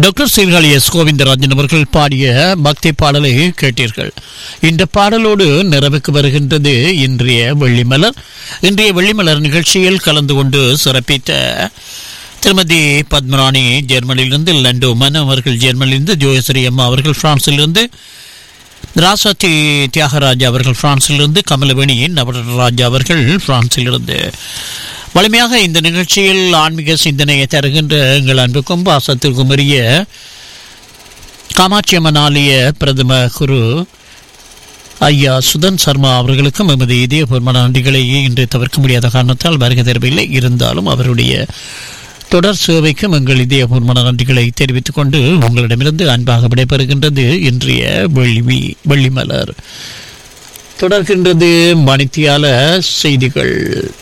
doctor Sirkazhi S Govindarajan அவர்கள் பாடிய பக்தி பாடலை கேட்டீர்கள் இந்த பாடலோடு நிறைவுக்கு வருகின்றது இன்றைய வெள்ளிமலர் இன்றைய வெள்ளிமலர் நிகழ்ச்சியில் கலந்து கொண்டு சிறப்பித்த திருமதி பத்மராணி ஜெர்மனியிலிருந்து லண்டோ மன் அவர்கள் ஜெர்மனியிலிருந்து ஜோயஸ்ரீ அம்மா அவர்கள் பிரான்சிலிருந்து ராசாத்தி தியாகராஜா அவர்கள் பிரான்சிலிருந்து கமலவேணி நவராஜா அவர்கள் பிரான்சிலிருந்து வலிமையாக இந்த நிகழ்ச்சியில் ஆன்மீக சிந்தனையை தருகின்ற எங்கள் அன்புக்கும் பாசத்திற்கும் உரிய காமாட்சி அம்மன் ஆலய பிரதம குரு ஐயா சுதன் சர்மா அவர்களுக்கும் எமது இதயபூர்வமான நன்றிகளை இன்று தவிர்க்க முடியாத காரணத்தால் வருகை தரவில்லை இருந்தாலும் அவருடைய தொடர் சேவைக்கும் எங்கள் இதயபூர்வமான நன்றிகளை தெரிவித்துக் கொண்டு உங்களிடமிருந்து அன்பாக விடைபெறுகின்றது இன்றைய வெள்ளி வெள்ளிமலர் தொடர்கின்றது மணித்தியால செய்திகள்